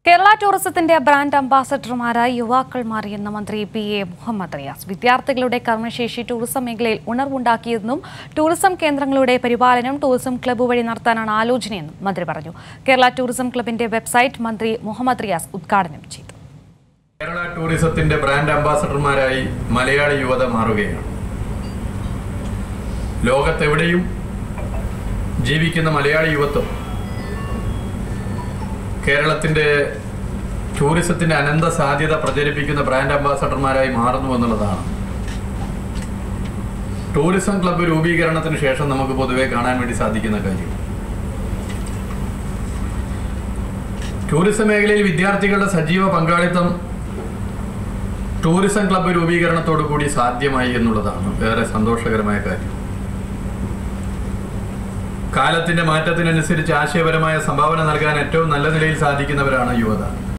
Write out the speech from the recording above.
കേരള ടൂറിസത്തിന്റെ ബ്രാൻഡ് അംബാസഡർമാരായി യുവാക്കൾ മാറിയെന്ന് മന്ത്രി പി എ മുഹമ്മദ് റിയാസ് വിദ്യാർത്ഥികളുടെ കർമ്മശേഷി ടൂറിസം മേഖലയിൽ ഉണർവുണ്ടാക്കിയതെന്നും ടൂറിസം കേന്ദ്രങ്ങളുടെ പരിപാലനം ടൂറിസം ക്ലബ്ബ് വഴി നടത്താനാണ് ആലോചനയെന്നും മന്ത്രി പറഞ്ഞു കേരള ടൂറിസം ക്ലബിന്റെ വെബ്സൈറ്റ് മന്ത്രി മുഹമ്മദ് റിയാസ് ഉദ്ഘാടനം ചെയ്തു കേരള ടൂറിസത്തിന്റെ ബ്രാൻഡ് അംബാസഡർമാരായി മലയാളി യുവത മാറുകയാണ് ലോകത്തെവിടെയും ജീവിക്കുന്ന മലയാളി യുവത്വം കേരളത്തിന്റെ ടൂറിസത്തിന്റെ അനന്ത സാധ്യത പ്രചരിപ്പിക്കുന്ന ബ്രാൻഡ് അംബാസഡർമാരായി മാറുന്നു എന്നുള്ളതാണ് ടൂറിസം ക്ലബ്ബ് രൂപീകരണത്തിന് ശേഷം നമുക്ക് പൊതുവെ കാണാൻ വേണ്ടി സാധിക്കുന്ന കാര്യം ടൂറിസം മേഖലയിൽ വിദ്യാർത്ഥികളുടെ സജീവ പങ്കാളിത്തം ടൂറിസം ക്ലബ്ബ് രൂപീകരണത്തോടു കൂടി സാധ്യമായി എന്നുള്ളതാണ് ഏറെ സന്തോഷകരമായ കാര്യം കാലത്തിന്റെ മാറ്റത്തിനനുസരിച്ച് ആശയപരമായ സംഭാവന നൽകാൻ ഏറ്റവും നല്ല നിലയിൽ സാധിക്കുന്നവരാണ് യുവത